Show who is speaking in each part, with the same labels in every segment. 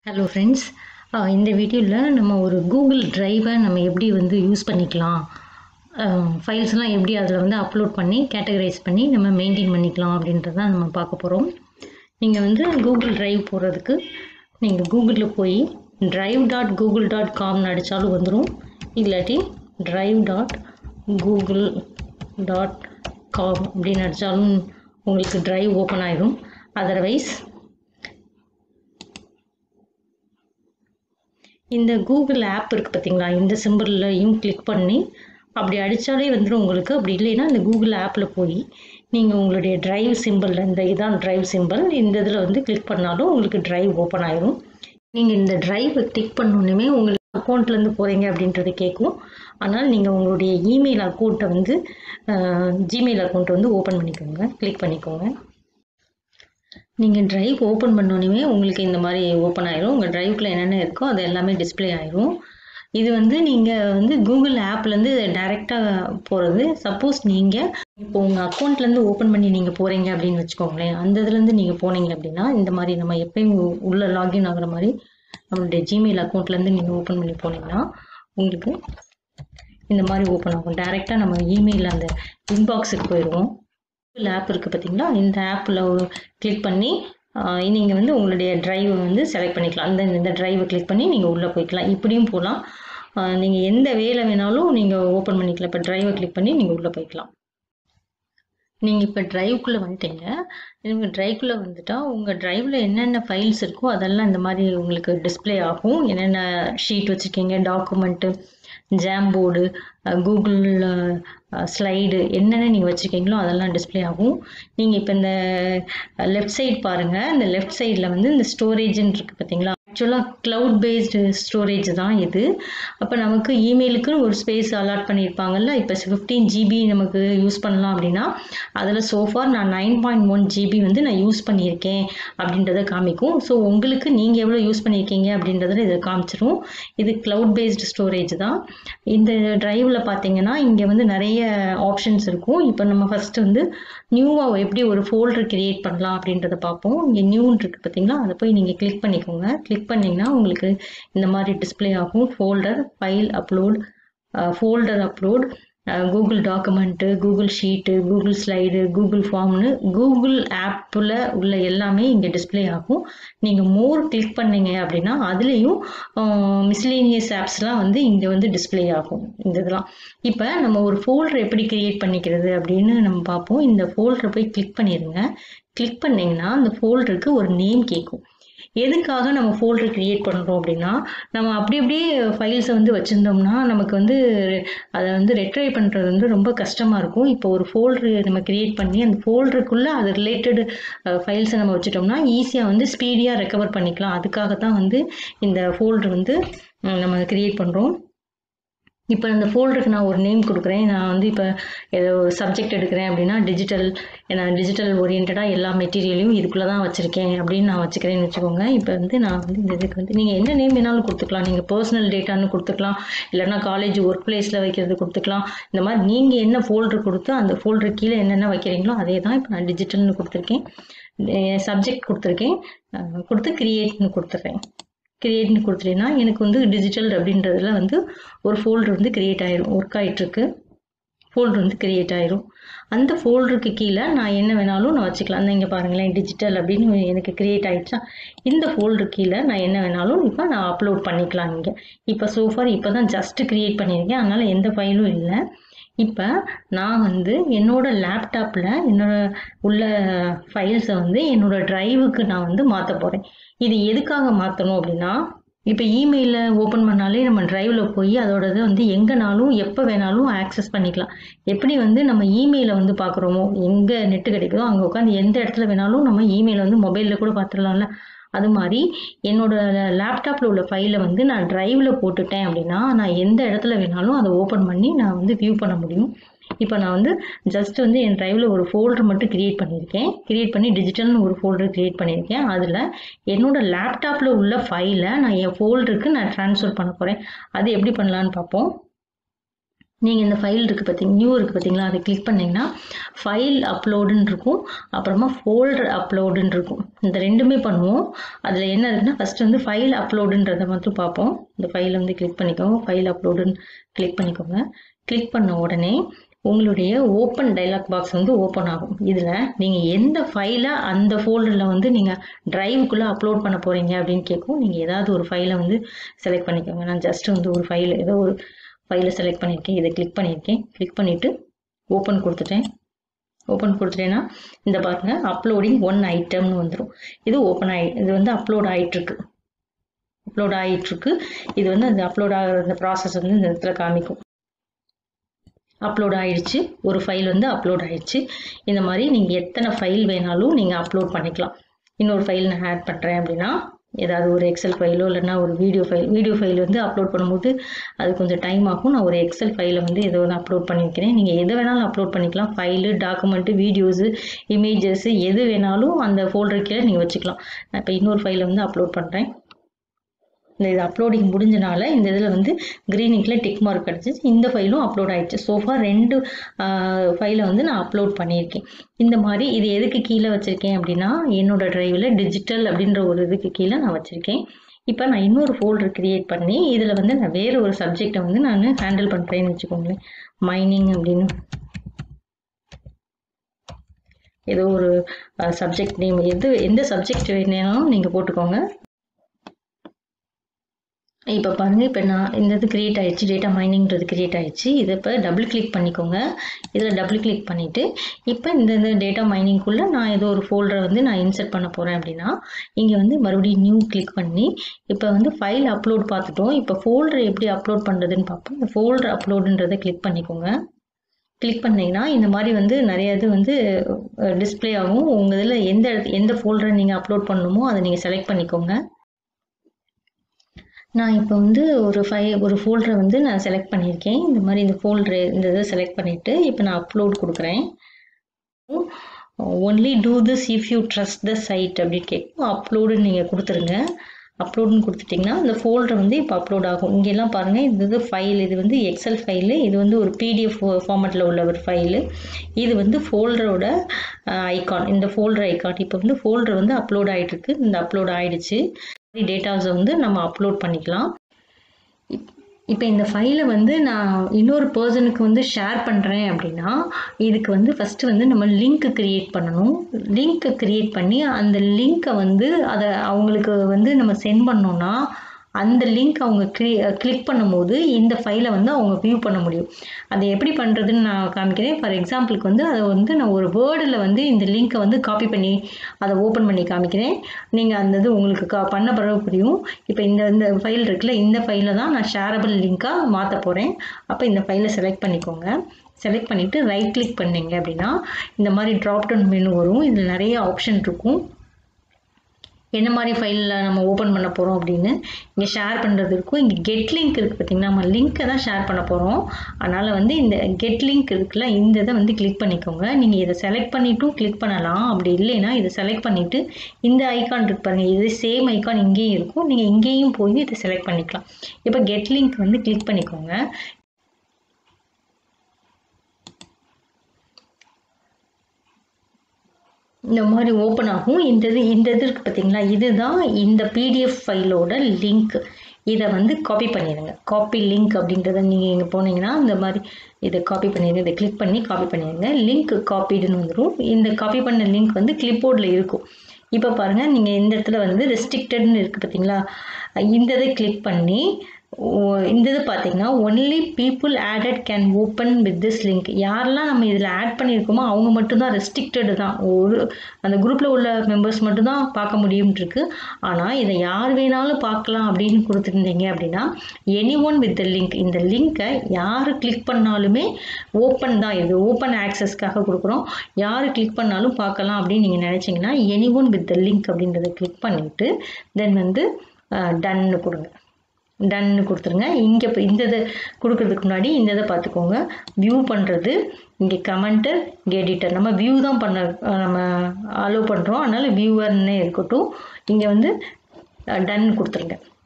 Speaker 1: hello friends இந்த வீடியோவில் நம்ம ஒரு கூகுள் ட்ரைவை நம்ம எப்படி வந்து யூஸ் பண்ணிக்கலாம் ஃபைல்ஸ்லாம் எப்படி அதில் வந்து அப்லோட் பண்ணி கேட்டகரைஸ் பண்ணி நம்ம மெயின்டைன் பண்ணிக்கலாம் அப்படின்றத நம்ம பார்க்க போகிறோம் நீங்கள் வந்து கூகுள் ட்ரைவ் போகிறதுக்கு நீங்கள் கூகுளில் போய் ட்ரைவ் டாட் கூகுள் டாட் காம்னு அடித்தாலும் வந்துடும் இல்லாட்டி drive dot Google dot com அப்படின்னு அடித்தாலும் உங்களுக்கு ட்ரைவ் ஓப்பன் ஆயிடும் அதர்வைஸ் இந்த கூகுள் ஆப் இருக்குது பார்த்தீங்களா இந்த சிம்பிள்லையும் கிளிக் பண்ணி அப்படி அடித்தாலே வந்துடும் உங்களுக்கு அப்படி இல்லைன்னா இந்த கூகுள் ஆப்பில் போய் நீங்கள் உங்களுடைய ட்ரைவ் சிம்பிள் இந்த இதான் ட்ரைவ் சிம்பிள் இந்த இதில் வந்து கிளிக் பண்ணாலும் உங்களுக்கு ட்ரைவ் ஓப்பன் ஆயிடும் நீங்கள் இந்த ட்ரைவை கிளிக் பண்ணோன்னுமே உங்களுக்கு அக்கௌண்ட்லேருந்து போகிறீங்க அப்படின்றது கேட்கும் ஆனால் நீங்கள் உங்களுடைய இமெயில் அக்கௌண்ட்டை வந்து ஜிமெயில் அக்கௌண்ட்டை வந்து ஓப்பன் பண்ணிக்கோங்க கிளிக் பண்ணிக்கோங்க நீங்கள் ட்ரைவ் ஓப்பன் பண்ணோன்னே உங்களுக்கு இந்த மாதிரி ஓப்பன் ஆயிரும் உங்கள் ட்ரைவ்க்குள்ள என்னென்ன இருக்கோ அது எல்லாமே டிஸ்பிளே ஆயிரும் இது வந்து நீங்கள் வந்து கூகுள் ஆப்லேருந்து டைரெக்டாக போகிறது சப்போஸ் நீங்கள் இப்போ உங்கள் அக்கௌண்ட்லேருந்து ஓப்பன் பண்ணி நீங்கள் போகிறீங்க அப்படின்னு வச்சுக்கோங்களேன் அந்த இதுலேருந்து நீங்கள் போனீங்க அப்படின்னா இந்த மாதிரி நம்ம எப்பயும் உள்ளே லாகின் ஆகிற மாதிரி நம்மளுடைய ஜிமெயில் அக்கௌண்ட்லேருந்து நீங்கள் ஓப்பன் பண்ணி போனீங்கன்னா உங்களுக்கு இந்த மாதிரி ஓப்பன் ஆகும் டைரெக்டாக நம்ம இமெயில் அந்த இன்பாக்ஸுக்கு போயிடுவோம் கூகுள் ஆப் இருக்குது பார்த்தீங்களா இந்த ஆப்பில் கிளிக் பண்ணி நீங்கள் வந்து உங்களுடைய ட்ரைவை வந்து செலக்ட் பண்ணிக்கலாம் அந்த இந்த ட்ரைவை கிளிக் பண்ணி நீங்கள் உள்ளே போய்க்கலாம் இப்படியும் போகலாம் நீங்கள் எந்த வேலை வேணாலும் நீங்கள் ஓப்பன் பண்ணிக்கலாம் இப்போ ட்ரைவை கிளிக் பண்ணி நீங்கள் உள்ளே போய்க்கலாம் நீங்கள் இப்போ ட்ரைவ்க்குள்ளே வந்துட்டீங்க நீங்கள் ட்ரைவ்க்குள்ளே வந்துட்டால் உங்கள் ட்ரைவில் என்னென்ன ஃபைல்ஸ் இருக்கோ அதெல்லாம் இந்த மாதிரி உங்களுக்கு டிஸ்பிளே ஆகும் என்னென்ன ஷீட் வச்சுருக்கீங்க document Jamboard Google slide என்னென்ன நீங்கள் வச்சுருக்கீங்களோ அதெல்லாம் டிஸ்பிளே ஆகும் நீங்கள் இப்போ இந்த லெஃப்ட் சைட் பாருங்கள் இந்த லெஃப்ட் சைடில் வந்து இந்த ஸ்டோரேஜ்னு இருக்குது பார்த்தீங்களா ஆக்சுவலாக க்ளவுட் பேஸ்டு ஸ்டோரேஜ் தான் இது அப்போ நமக்கு இமெயிலுக்குன்னு ஒரு ஸ்பேஸ் அலாட் பண்ணியிருப்பாங்கல்ல இப்போ ஃபிஃப்டீன் ஜிபி நமக்கு யூஸ் பண்ணலாம் அப்படின்னா அதில் சோஃபார் நான் நைன் பாயிண்ட் ஒன் ஜிபி வந்து நான் யூஸ் பண்ணியிருக்கேன் அப்படின்றத காமிக்கும் ஸோ உங்களுக்கு நீங்கள் எவ்வளோ யூஸ் பண்ணியிருக்கீங்க அப்படின்றத இதை காமிச்சிரும் இது க்ளவுட் பேஸ்டு ஸ்டோரேஜ் தான் இந்த ட்ரைவில் பார்த்தீங்கன்னா இங்கே வந்து நிறைய ஆப்ஷன்ஸ் இருக்கும் இப்போ நம்ம ஃபஸ்ட்டு வந்து நியூவாக எப்படி ஒரு ஃபோல்டர் கிரியேட் பண்ணலாம் அப்படின்றத பார்ப்போம் இங்கே நியூன்னு இருக்குது பார்த்தீங்களா அதை போய் நீங்கள் கிளிக் பண்ணிக்கோங்க கிளிக் பண்ணிங்கன்னா உங்களுக்கு இந்த மாதிரி டிஸ்பிளே ஆகும் folder file upload folder upload Google document Google sheet Google slide Google ஃபார்ம்னு கூகுள் ஆப்பில் உள்ள எல்லாமே இங்கே டிஸ்பிளே ஆகும் நீங்கள் மோர் கிளிக் பண்ணீங்க அப்படின்னா அதுலேயும் மிஸ்லேனியஸ் ஆப்ஸ்லாம் வந்து இங்கே வந்து டிஸ்பிளே ஆகும் இந்த இதெல்லாம் இப்போ நம்ம ஒரு ஃபோல்டர் எப்படி கிரியேட் பண்ணிக்கிறது அப்படின்னு நம்ம பார்ப்போம் இந்த ஃபோல்டரை போய் கிளிக் பண்ணிடுங்க கிளிக் பண்ணிங்கன்னா அந்த ஃபோல்டருக்கு ஒரு நேம் கேட்கும் எதுக்காக நம்ம ஃபோல்டர் க்ரியேட் பண்ணுறோம் அப்படின்னா நம்ம அப்படி அப்படியே ஃபைல்ஸை வந்து வச்சுருந்தோம்னா நமக்கு வந்து அதை வந்து ரெட்ரை பண்ணுறது வந்து ரொம்ப கஷ்டமாக இருக்கும் இப்போ ஒரு ஃபோல்டர் நம்ம க்ரியேட் பண்ணி அந்த ஃபோல்டருக்குள்ளே அது ரிலேட்டட் ஃபைல்ஸை நம்ம வச்சுட்டோம்னா ஈஸியாக வந்து ஸ்பீடியாக ரெக்கவர் பண்ணிக்கலாம் அதுக்காக தான் வந்து இந்த ஃபோல்டர் வந்து நம்ம க்ரியேட் பண்ணுறோம் இப்போ இந்த ஃபோல்டருக்கு நான் ஒரு நேம் கொடுக்குறேன் நான் வந்து இப்போ ஏதோ ஒரு சப்ஜெக்ட் எடுக்கிறேன் அப்படின்னா டிஜிட்டல் நான் டிஜிட்டல் ஓரியன்டாக எல்லா மெட்டீரியலையும் இதுக்குள்ளே தான் வச்சுருக்கேன் அப்படின்னு நான் வச்சுக்கிறேன்னு வச்சுக்கோங்க இப்போ வந்து நான் வந்து இந்த இதுக்கு வந்து நீங்கள் என்ன நேம் வேணாலும் கொடுத்துக்கலாம் நீங்கள் பர்சனல் டேட்டான்னு கொடுத்துக்கலாம் இல்லைனா காலேஜ் ஒர்க் பிளேஸில் வைக்கிறது கொடுத்துக்கலாம் இந்த மாதிரி நீங்கள் என்ன ஃபோல்டர் கொடுத்து அந்த ஃபோல்டர் கீழே என்னென்ன வைக்கிறீங்களோ அதே தான் இப்போ நான் டிஜிட்டல்னு கொடுத்துருக்கேன் சப்ஜெக்ட் கொடுத்துருக்கேன் கொடுத்து க்ரியேட்னு கொடுத்துட்றேன் கிரியேட்னு கொடுத்துட்டேன்னா எனக்கு வந்து டிஜிட்டல் அப்படின்றதுல வந்து ஒரு ஃபோல்டர் வந்து கிரியேட் ஆயிரும் ஒர்க் ஆகிட்டுருக்கு ஃபோல்டர் வந்து கிரியேட் ஆயிரும் அந்த ஃபோல்டருக்கு கீழே நான் என்ன வேணாலும் நான் வச்சுக்கலாம் அந்த இங்கே பாருங்களேன் டிஜிட்டல் அப்படின்னு எனக்கு கிரியேட் ஆகிடுச்சா இந்த ஃபோல்டர் கீழே நான் என்ன வேணாலும் இப்போ நான் அப்லோட் பண்ணிக்கலாம் இங்கே இப்போ சோஃபார் இப்போ தான் ஜஸ்ட்டு க்ரியேட் பண்ணியிருக்கேன் அதனால் எந்த ஃபைலும் இல்லை இப்போ நான் வந்து என்னோட லேப்டாப்பில் என்னோட உள்ள ஃபைல்ஸை வந்து என்னோட ட்ரைவுக்கு நான் வந்து மாற்ற போகிறேன் இது எதுக்காக மாற்றணும் அப்படின்னா இப்போ இமெயிலில் ஓப்பன் பண்ணாலே நம்ம ட்ரைவில் போய் அதோட இதை வந்து எங்கேனாலும் எப்போ வேணாலும் ஆக்சஸ் பண்ணிக்கலாம் எப்படி வந்து நம்ம இமெயிலை வந்து பார்க்குறோமோ எங்கே நெட்டு கிடைக்குதோ அங்கே உட்காந்து எந்த இடத்துல வேணாலும் நம்ம இமெயிலை வந்து மொபைலில் கூட பார்த்துடலாம்ல அது மாதிரி என்னோட லேப்டாப்பில் உள்ள ஃபைலை வந்து நான் ட்ரைவில் போட்டுட்டேன் அப்படின்னா நான் எந்த இடத்துல வேணாலும் அதை ஓப்பன் பண்ணி நான் வந்து வியூ பண்ண முடியும் இப்போ நான் வந்து ஜஸ்ட் வந்து என் ட்ரைவில் ஒரு ஃபோல்டர் மட்டும் க்ரியேட் பண்ணியிருக்கேன் க்ரியேட் பண்ணி டிஜிட்டல்னு ஒரு ஃபோல்டர் க்ரியேட் பண்ணியிருக்கேன் அதில் என்னோட லேப்டாப்பில் உள்ள ஃபைலை நான் என் ஃபோல்டருக்கு நான் ட்ரான்ஸ்ஃபர் பண்ண போகிறேன் அது எப்படி பண்ணலான்னு பார்ப்போம் நீங்கள் இந்த ஃபைல் இருக்குது பார்த்தீங்க நியூ இருக்குது பார்த்தீங்களா அதை கிளிக் பண்ணிங்கன்னா ஃபைல் அப்லோடுன்னு இருக்கும் அப்புறமா ஃபோல்டர் அப்லோடுன்னு இருக்கும் இந்த ரெண்டுமே பண்ணுவோம் அதில் என்ன இருக்குன்னா ஃபஸ்ட்டு வந்து ஃபைல் அப்லோடுன்றதை மட்டும் பார்ப்போம் இந்த ஃபைலை வந்து கிளிக் பண்ணிக்கோங்க ஃபைல் அப்லோடுன்னு கிளிக் பண்ணிக்கோங்க கிளிக் பண்ண உடனே உங்களுடைய ஓப்பன் டைலாக் பாக்ஸ் வந்து ஓப்பன் ஆகும் இதில் நீங்கள் எந்த ஃபைலை அந்த ஃபோல்டரில் வந்து நீங்கள் ட்ரைவுக்குள்ளே அப்லோட் பண்ண போகிறீங்க அப்படின்னு கேட்கும் நீங்கள் ஏதாவது ஒரு ஃபைலை வந்து செலக்ட் பண்ணிக்கோங்க நான் ஜஸ்ட் வந்து ஒரு ஃபைல் ஏதோ ஒரு ஃபைலை செலக்ட் பண்ணியிருக்கேன் இதை கிளிக் பண்ணியிருக்கேன் கிளிக் பண்ணிவிட்டு ஓப்பன் கொடுத்துட்டேன் ஓப்பன் கொடுத்துட்டேன்னா இந்த பாருங்கள் அப்லோடிங் ஒன் ஐட்டம்னு வந்துடும் இது ஓப்பன் ஆகி இது வந்து அப்லோட் ஆகிட்டுருக்கு அப்லோட் ஆகிட்டுருக்கு இது வந்து அந்த அப்லோட் ஆகிற இந்த ப்ராசஸ் வந்து இந்த இடத்துல காமிக்கும் அப்லோட் ஆயிடுச்சு ஒரு ஃபைல் வந்து அப்லோட் ஆயிடுச்சு இந்த மாதிரி நீங்கள் எத்தனை ஃபைல் வேணாலும் நீங்கள் அப்லோட் பண்ணிக்கலாம் இன்னொரு ஃபைல் நான் ஆட் பண்ணுறேன் அப்படின்னா ஏதாவது ஒரு எக்ஸல் ஃபைலோ இல்லைன்னா ஒரு வீடியோ ஃபைல் வீடியோ ஃபைல் வந்து அப்லோட் பண்ணும்போது அது கொஞ்சம் டைம் ஆகும் நான் ஒரு எக்ஸல் ஃபைலை வந்து ஏதோ ஒன்று அப்லோட் பண்ணியிருக்கிறேன் நீங்கள் எது வேணாலும் அப்லோட் பண்ணிக்கலாம் ஃபைலு டாக்குமெண்ட்டு வீடியோஸு இமேஜஸ் எது வேணாலும் அந்த ஃபோல்டர் கீழே நீங்கள் வச்சுக்கலாம் நான் இப்போ இன்னொரு ஃபைலை வந்து அப்லோட் பண்ணுறேன் இந்த இது அப்லோடிங் முடிஞ்சனால இந்த இதில் வந்து க்ரீனிங்கில் டிக் மார்க் கிடச்சிச்சு இந்த ஃபைலும் அப்லோட் ஆயிடுச்சு சோஃபா ரெண்டு ஃபைலை வந்து நான் அப்லோட் பண்ணியிருக்கேன் இந்த மாதிரி இது எதுக்கு கீழே வச்சுருக்கேன் அப்படின்னா என்னோட ட்ரைவில் டிஜிட்டல் அப்படின்ற ஒரு இதுக்கு கீழே நான் வச்சுருக்கேன் இப்போ நான் இன்னொரு ஃபோல்டர் க்ரியேட் பண்ணி இதில் வந்து நான் வேறு ஒரு சப்ஜெக்டை வந்து நான் ஹேண்டில் பண்ணுறேன்னு வச்சுக்கோங்களேன் மைனிங் அப்படின்னு ஏதோ ஒரு சப்ஜெக்ட் நேம் எது எந்த சப்ஜெக்ட் வேணாலும் நீங்கள் போட்டுக்கோங்க இப்போ பாருங்கள் இப்போ நான் இந்த இது கிரியேட் ஆயிடுச்சு டேட்டா மைனிங்கிறது கிரியேட் ஆயிடுச்சு இதை இப்போ டபுள் கிளிக் பண்ணிக்கோங்க இதில் டபுள் கிளிக் பண்ணிவிட்டு இப்போ இந்த இந்த டேட்டா மைனிங்குள்ளே நான் ஏதோ ஒரு ஃபோல்டரை வந்து நான் இன்சர்ட் பண்ண போகிறேன் அப்படின்னா இங்கே வந்து மறுபடியும் நியூ கிளிக் பண்ணி இப்போ வந்து ஃபைல் அப்லோட் பார்த்துட்டோம் இப்போ ஃபோல்டர் எப்படி அப்லோட் பண்ணுறதுன்னு பார்ப்போம் இந்த ஃபோல்டர் அப்லோடுன்றதை கிளிக் பண்ணிக்கோங்க கிளிக் பண்ணிங்கன்னா இந்த மாதிரி வந்து நிறைய இது வந்து டிஸ்பிளே ஆகும் உங்கள் இதில் எந்த எந்த ஃபோல்டரை நீங்கள் அப்லோட் பண்ணணுமோ அதை நீங்கள் செலக்ட் பண்ணிக்கோங்க நான் இப்போ வந்து ஒரு ஃபை ஒரு ஃபோல்டரை வந்து நான் செலக்ட் பண்ணியிருக்கேன் இந்த மாதிரி இந்த ஃபோல்டரு இந்த இதை செலக்ட் பண்ணிவிட்டு இப்போ நான் அப்லோட் கொடுக்குறேன் only do this if you trust the site அப்படின்னு கேட்கும் அப்லோடுன்னு நீங்கள் கொடுத்துருங்க அப்லோடுன்னு கொடுத்துட்டிங்கன்னா இந்த ஃபோல்டர் வந்து இப்போ அப்லோட் ஆகும் இங்கெல்லாம் பாருங்கள் இது இது ஃபைல் இது வந்து எக்ஸல் ஃபைலு இது வந்து ஒரு பிடிஎஃப் ஃபார்மேட்டில் உள்ள ஒரு ஃபைலு இது வந்து ஃபோல்டரோட ஐகான் இந்த ஃபோல்டர் ஐகான் இப்போ வந்து ஃபோல்டர் வந்து அப்லோட் ஆகிட்டுருக்கு இந்த அப்லோட் ஆகிடுச்சு டேட்டாஸை வந்து நம்ம அப்லோட் பண்ணிக்கலாம் இப்போ இந்த ஃபைலை வந்து நான் இன்னொரு பர்சனுக்கு வந்து ஷேர் பண்ணுறேன் அப்படின்னா இதுக்கு வந்து ஃபஸ்ட்டு வந்து நம்ம லிங்க் க்ரியேட் பண்ணணும் லிங்க்கை க்ரியேட் பண்ணி அந்த லிங்க்கை வந்து அதை அவங்களுக்கு வந்து நம்ம சென்ட் பண்ணோன்னா அந்த லிங்க் அவங்க க்ளி கிளிக் பண்ணும்போது இந்த ஃபைலை வந்து அவங்க வியூ பண்ண முடியும் அதை எப்படி பண்ணுறதுன்னு நான் காமிக்கிறேன் ஃபார் எக்ஸாம்பிளுக்கு வந்து அதை வந்து நான் ஒரு வேர்டில் வந்து இந்த லிங்க்கை வந்து காப்பி பண்ணி அதை ஓப்பன் பண்ணி காமிக்கிறேன் நீங்கள் அந்த இது உங்களுக்கு கா பண்ண பிறகு புரியும் இப்போ இந்த இந்த ஃபைல் இருக்குல்ல இந்த ஃபைலை தான் நான் ஷேரபிள் லிங்க்காக மாற்ற போகிறேன் அப்போ இந்த ஃபைலை செலக்ட் பண்ணிக்கோங்க செலக்ட் பண்ணிவிட்டு ரைட் கிளிக் பண்ணீங்க அப்படின்னா இந்த மாதிரி ட்ராப் டவுன் மெனு வரும் இதில் நிறைய ஆப்ஷன் இருக்கும் என்ன மாதிரி ஃபைலில் நம்ம ஓப்பன் பண்ண போகிறோம் அப்படின்னு இங்கே ஷேர் பண்ணுறது இருக்கும் இங்கே கெட் லிங்க் இருக்குது பார்த்திங்கன்னா நம்ம லிங்க்கை தான் ஷேர் பண்ண போகிறோம் அதனால் வந்து இந்த கெட் லிங்க் இருக்குல்ல இந்த இதை வந்து கிளிக் பண்ணிக்கோங்க நீங்கள் இதை செலக்ட் பண்ணிட்டும் கிளிக் பண்ணலாம் அப்படி இல்லைன்னா இதை செலக்ட் பண்ணிவிட்டு இந்த ஐக்கான் இருக்கு பாருங்கள் இது சேம் ஐக்கான் இங்கேயும் இருக்கும் நீங்கள் இங்கேயும் போய் இதை செலக்ட் பண்ணிக்கலாம் இப்போ கெட் லிங்க் வந்து கிளிக் பண்ணிக்கோங்க இந்த மாதிரி ஓப்பன் ஆகும் இந்த இது இந்த இது இருக்குது பார்த்தீங்களா இதுதான் இந்த பிடிஎஃப் ஃபைலோட லிங்க் இதை வந்து காப்பி பண்ணிடுங்க காப்பி லிங்க் அப்படின்றத நீங்கள் இங்கே போனீங்கன்னா இந்த மாதிரி இதை காப்பி பண்ணிடுங்க இதை கிளிக் பண்ணி காப்பி பண்ணிடுங்க லிங்க் காப்பிடுன்னு வந்துடும் இந்த காப்பி பண்ண லிங்க் வந்து கிளிப்போர்டில் இருக்கும் இப்போ பாருங்கள் நீங்கள் இந்த இடத்துல வந்து ரெஸ்ட்ரிக்டட்னு இருக்குது பார்த்தீங்களா இந்த இதை கிளிக் பண்ணி இந்த இது பார்த்தீங்கன்னா only people added can open with this link யாரெல்லாம் நம்ம இதில் ஆட் பண்ணியிருக்கோமோ அவங்க மட்டும்தான் ரெஸ்ட்ரிக்டடு தான் ஒரு அந்த குரூப்பில் உள்ள மெம்பர்ஸ் மட்டும்தான் பார்க்க முடியும்ன்ருக்கு ஆனால் இதை யார் வேணாலும் பார்க்கலாம் அப்படின்னு கொடுத்துருந்தீங்க அப்படின்னா anyone with the link இந்த லிங்க்கை யார் கிளிக் பண்ணாலுமே ஓப்பன் தான் இது ஓப்பன் ஆக்சஸ்க்காக கொடுக்குறோம் யார் கிளிக் பண்ணாலும் பார்க்கலாம் அப்படின்னு நீங்கள் நினச்சிங்கன்னா anyone with the link அப்படின்றத கிளிக் பண்ணிவிட்டு தென் வந்து டன்னு கொடுங்க டன்னு கொடுத்துருங்க இங்கே இப்போ இந்த இதை கொடுக்கறதுக்கு முன்னாடி இந்த இதை பார்த்துக்கோங்க வியூ பண்ணுறது இங்கே கமெண்ட்டு இங்கே எடிட்டர் நம்ம வியூ தான் பண்ண நம்ம அலோவ் பண்ணுறோம் அதனால் வியூவர்னே இருக்கட்டும் இங்கே வந்து டன் கொடுத்துருங்க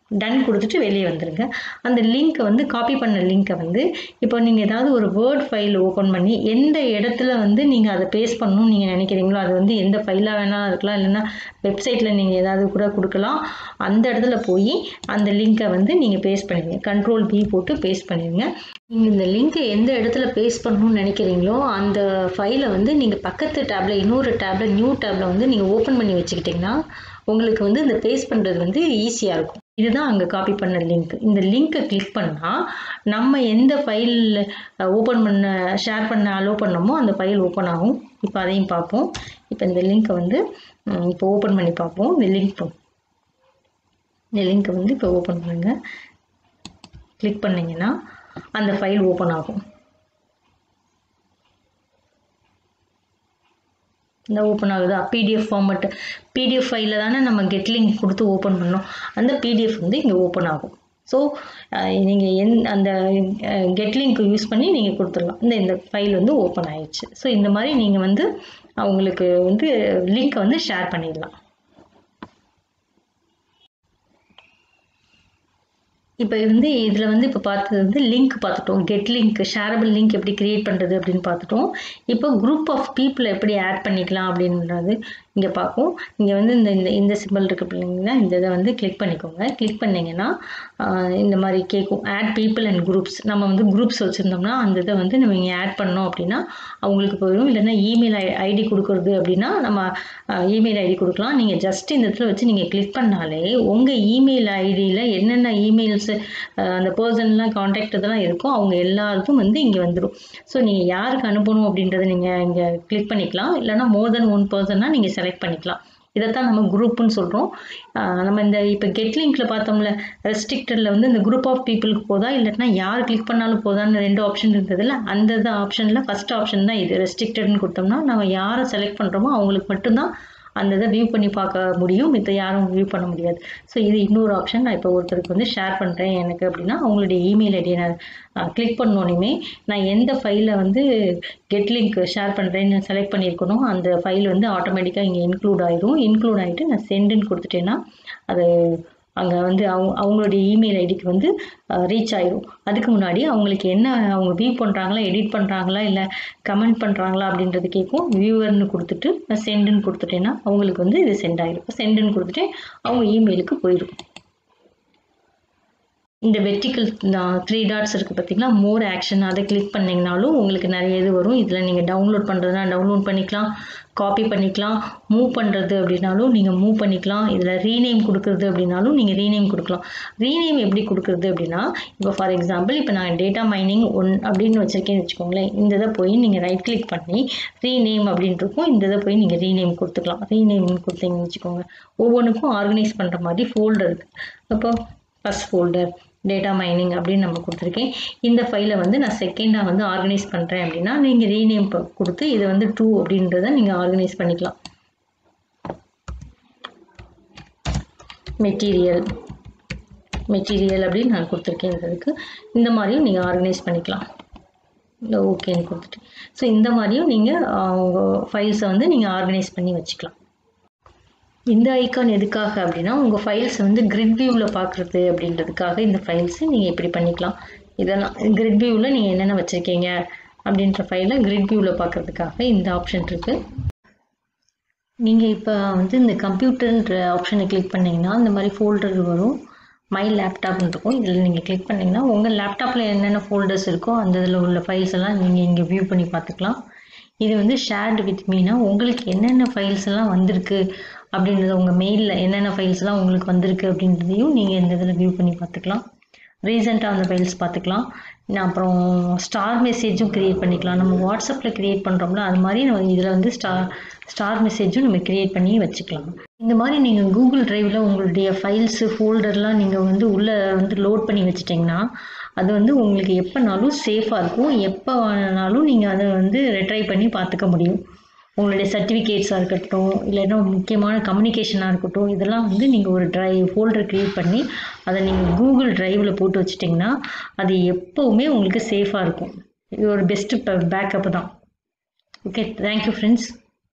Speaker 1: டன் கொடுத்துட்டு வெளியே வந்துருங்க அந்த லிங்க்கை வந்து காப்பி பண்ண லிங்க்கை வந்து இப்போ நீங்கள் ஏதாவது ஒரு வேர்ட் ஃபைல் ஓப்பன் பண்ணி எந்த இடத்துல வந்து நீங்கள் அதை பேஸ்ட் பண்ணணும்னு நீங்கள் நினைக்கிறீங்களோ அது வந்து எந்த ஃபைலாக வேணாலும் இருக்கலாம் இல்லைன்னா வெப்சைட்டில் நீங்கள் ஏதாவது கூட கொடுக்கலாம் அந்த இடத்துல போய் அந்த லிங்க்கை வந்து நீங்கள் பேஸ்ட் பண்ணிடுங்க கண்ட்ரோல் பி போட்டு பேஸ்ட் பண்ணிடுங்க நீங்கள் இந்த லிங்க்கை எந்த இடத்துல பேஸ்ட் பண்ணணும்னு நினைக்கிறீங்களோ அந்த ஃபைலை வந்து நீங்கள் பக்கத்து டேப்பில் இன்னொரு டேப்பில் நியூ டேப்பில் வந்து நீங்கள் ஓப்பன் பண்ணி வச்சுக்கிட்டிங்கன்னா உங்களுக்கு வந்து இந்த பேஸ்ட் பண்ணுறது வந்து ஈஸியாக இருக்கும் இதுதான் அங்கே காப்பி பண்ண லிங்க் இந்த லிங்க்கை கிளிக் பண்ணால் நம்ம எந்த ஃபைல் ஓப்பன் பண்ண ஷேர் பண்ண அலோவ் பண்ணமோ அந்த ஃபைல் ஓப்பன் ஆகும் இப்போ அதையும் பார்ப்போம் இப்போ இந்த லிங்க்கை வந்து ம், இப்போ ஓப்பன் பண்ணி பார்ப்போம் இந்த லிங்க் இந்த லிங்க்கை வந்து இப்போ ஓப்பன் பண்ணுங்க கிளிக் பண்ணீங்கன்னா அந்த ஃபைல் ஓப்பன் ஆகும் இந்த ஓப்பன் ஆகுதா பிடிஎஃப் ஃபார்மட் பிடிஎஃப் ஃபைலில் தானே நம்ம கெட் லிங்க் கொடுத்து ஓப்பன் பண்ணோம் அந்த பிடிஎஃப் வந்து இங்கே ஓப்பன் ஆகும் ஸோ நீங்கள் எந் அந்த கெட் லிங்க் யூஸ் பண்ணி நீங்கள் கொடுத்துடலாம் இந்த இந்த ஃபைல் வந்து ஓப்பன் ஆயிடுச்சு ஸோ இந்த மாதிரி நீங்கள் வந்து அவங்களுக்கு வந்து லிங்க்கை வந்து ஷேர் பண்ணிடலாம் இப்போ வந்து இதில் வந்து இப்போ பார்த்தது வந்து லிங்க் பார்த்துட்டோம் கெட் லிங்க் ஷேரபிள் லிங்க் எப்படி கிரியேட் பண்ணுறது அப்படின்னு பார்த்துட்டோம் இப்போ குரூப் ஆஃப் பீப்புளை எப்படி ஆட் பண்ணிக்கலாம் அப்படின்றது இங்கே பார்ப்போம் இங்கே வந்து இந்த இந்த இந்த சிம்பிள் இருக்கு இல்லைங்களா இந்த இதை வந்து கிளிக் பண்ணிக்கோங்க கிளிக் பண்ணிங்கன்னா ஆஹ் இந்த மாதிரி கேட்கும் ஆட் பீப்புள் அண்ட் குரூப்ஸ் நம்ம வந்து குரூப்ஸ் வச்சுருந்தோம்னா அந்த இதை வந்து நம்ம இங்கே ஆட் பண்ணோம் அப்படின்னா அவங்களுக்கு போயிடும் இல்லைன்னா இமெயில் ஐடி கொடுக்குறது அப்படின்னா நம்ம இமெயில் ஐடி கொடுக்கலாம் நீங்கள் ஜஸ்ட் இந்த இடத்துல வச்சு நீங்கள் கிளிக் பண்ணாலே உங்கள் இமெயில் ஐடியில் என்னென்ன இமெயில்ஸ் அந்த பர்சன்லாம் காண்டாக்ட் இதெல்லாம் இருக்கோ அவங்க எல்லாருக்கும் வந்து இங்கே வந்துடும் ஸோ நீங்கள் யாருக்கு அனுப்பணும் அப்படின்றத நீங்கள் இங்கே கிளிக் பண்ணிக்கலாம் இல்லைன்னா மோர் தென் ஒன் பர்சன்னா நீங்கள் செலக்ட் பண்ணிக்கலாம் இதைத்தான் நம்ம குரூப்புன்னு சொல்கிறோம் நம்ம இந்த இப்போ கெட் லிங்க்ல பார்த்தோம்ல ரெஸ்ட்ரிக்டடில் வந்து இந்த குரூப் ஆஃப் பீப்புளுக்கு போதா இல்லாட்டினா யார் கிளிக் பண்ணாலும் போதான்னு ரெண்டு ஆப்ஷன் இருந்ததுல அந்த இது ஆப்ஷனில் ஃபஸ்ட் ஆப்ஷன் தான் இது ரெஸ்ட்ரிக்டட்னு கொடுத்தோம்னா நம்ம யாரை செலக்ட் பண்ணுறோமோ அவங்களுக்கு மட்டும்தான் அந்த இதை வியூ பண்ணி பார்க்க முடியும் மித்த யாரும் வியூ பண்ண முடியாது ஸோ இது இன்னொரு ஆப்ஷன் நான் இப்போ ஒருத்தருக்கு வந்து ஷேர் பண்ணுறேன் எனக்கு அப்படின்னா அவங்களுடைய இமெயில் ஐடியை நான் கிளிக் பண்ணோன்னே நான் எந்த ஃபைலை வந்து கெட் லிங்க் ஷேர் பண்ணுறேன்னு செலக்ட் பண்ணியிருக்கணும் அந்த ஃபைல் வந்து ஆட்டோமேட்டிக்காக இங்கே இன்க்ளூட் ஆயிடும் இன்க்ளூட் ஆகிட்டு நான் சென்டுன்னு கொடுத்துட்டேன்னா அது அங்கே வந்து அவங்க அவங்களுடைய இமெயில் ஐடிக்கு வந்து ரீச் ஆயிடும் அதுக்கு முன்னாடி அவங்களுக்கு என்ன அவங்க வியூ பண்ணுறாங்களா எடிட் பண்ணுறாங்களா இல்லை கமெண்ட் பண்ணுறாங்களா அப்படின்றது கேட்கும் வியூவர்னு கொடுத்துட்டு நான் சென்டுன்னு கொடுத்துட்டேன்னா அவங்களுக்கு வந்து இது சென்ட் ஆயிடும் சென்டுன்னு கொடுத்துட்டு அவங்க இமெயிலுக்கு போயிடும் இந்த வெர்டிக்கல் த்ரீ டாட்ஸ் இருக்குது பார்த்தீங்களா மோர் ஆக்ஷன் அதை கிளிக் பண்ணிங்கனாலும் உங்களுக்கு நிறைய இது வரும் இதில் நீங்கள் டவுன்லோட் பண்ணுறதுனா டவுன்லோட் பண்ணிக்கலாம் காப்பி பண்ணிக்கலாம் மூவ் பண்ணுறது அப்படின்னாலும் நீங்கள் மூவ் பண்ணிக்கலாம் இதில் ரீநேம் கொடுக்குறது அப்படின்னாலும் நீங்கள் ரீநேம் கொடுக்கலாம் ரீநேம் எப்படி கொடுக்குறது அப்படின்னா இப்போ ஃபார் எக்ஸாம்பிள் இப்போ நான் டேட்டா மைனிங் ஒன் அப்படின்னு வச்சுருக்கேன்னு வச்சுக்கோங்களேன் இந்த இதை போய் நீங்கள் ரைட் கிளிக் பண்ணி ரீநேம் அப்படின்ட்டு இருக்கும் இந்த இதை போய் நீங்கள் ரீநேம் கொடுத்துக்கலாம் ரீநேம்னு கொடுத்தீங்கன்னு வச்சுக்கோங்க ஒவ்வொன்றுக்கும் ஆர்கனைஸ் பண்ணுற மாதிரி ஃபோல்டர் இருக்குது அப்போ ஃபஸ்ட் ஃபோல்டர் டேட்டா மைனிங் அப்படின்னு நம்ம கொடுத்துருக்கேன் இந்த ஃபைலை வந்து நான் செகண்டாக வந்து ஆர்கனைஸ் பண்ணுறேன் அப்படின்னா நீங்கள் ரீநேம் கொடுத்து இதை வந்து டூ அப்படின்றத நீங்கள் ஆர்கனைஸ் பண்ணிக்கலாம் மெட்டீரியல் மெட்டீரியல் அப்படின்னு நான் கொடுத்துருக்கேன் இதுக்கு இந்த மாதிரியும் நீங்கள் ஆர்கனைஸ் பண்ணிக்கலாம் இந்த ஓகேன்னு கொடுத்துட்டு ஸோ இந்த மாதிரியும் நீங்கள் உங்கள் ஃபைல்ஸை வந்து நீங்கள் ஆர்கனைஸ் பண்ணி வச்சுக்கலாம் இந்த ஐக்கான் எதுக்காக அப்படின்னா உங்கள் ஃபைல்ஸை வந்து கிரிட் வியூவில் பார்க்குறது அப்படின்றதுக்காக இந்த ஃபைல்ஸை நீங்கள் இப்படி பண்ணிக்கலாம் இதெல்லாம் கிரிட் வியூவில் நீங்கள் என்னென்ன வச்சுருக்கீங்க அப்படின்ற ஃபைலை கிரிட் வியூவில் பார்க்குறதுக்காக இந்த ஆப்ஷன் இருக்குது நீங்கள் இப்போ வந்து இந்த கம்ப்யூட்டர்ன்ற ஆப்ஷனை கிளிக் பண்ணிங்கன்னா இந்த மாதிரி ஃபோல்டர் வரும் மை லேப்டாப்னு இருக்கும் இதில் நீங்கள் கிளிக் பண்ணிங்கன்னா உங்கள் லேப்டாப்பில் என்னென்ன ஃபோல்டர்ஸ் இருக்கோ அந்த இதில் உள்ள ஃபைல்ஸ் எல்லாம் நீங்கள் இங்கே வியூ பண்ணி பார்த்துக்கலாம் இது வந்து ஷேர்டு வித் மீனா உங்களுக்கு என்னென்ன ஃபைல்ஸ் எல்லாம் வந்திருக்கு அப்படின்றத உங்கள் மெயிலில் என்னென்ன ஃபைல்ஸ்லாம் உங்களுக்கு வந்திருக்கு அப்படின்றதையும் நீங்கள் இந்த இதில் வியூ பண்ணி பார்த்துக்கலாம் ரீசெண்டாக அந்த ஃபைல்ஸ் பார்த்துக்கலாம் நான் அப்புறம் ஸ்டார் மெசேஜும் க்ரியேட் பண்ணிக்கலாம் நம்ம வாட்ஸ்அப்பில் க்ரியேட் பண்ணுறோம்ல அது மாதிரி நம்ம இதில் வந்து ஸ்டார் ஸ்டார் மெசேஜும் நம்ம க்ரியேட் பண்ணி வச்சுக்கலாம் இந்த மாதிரி நீங்கள் கூகுள் ட்ரைவில் உங்களுடைய ஃபைல்ஸு ஃபோல்டர்லாம் நீங்கள் வந்து உள்ளே வந்து லோட் பண்ணி வச்சிட்டிங்கன்னா அது வந்து உங்களுக்கு எப்போனாலும் சேஃபாக இருக்கும் எப்போ வேணாலும் நீங்கள் அதை வந்து ரெட்ரை பண்ணி பார்த்துக்க முடியும் உங்களுடைய சர்டிஃபிகேட்ஸாக இருக்கட்டும் இல்லைன்னா முக்கியமான கம்யூனிகேஷனாக இருக்கட்டும் இதெல்லாம் வந்து நீங்கள் ஒரு ட்ரைவ் ஃபோல்டர் க்ரியேட் பண்ணி அதை நீங்கள் கூகுள் ட்ரைவில் போட்டு வச்சிட்டிங்கன்னா அது எப்போவுமே உங்களுக்கு சேஃபாக இருக்கும் இது ஒரு பெஸ்ட்டு பேக்கப் தான் ஓகே தேங்க்யூ ஃப்ரெண்ட்ஸ்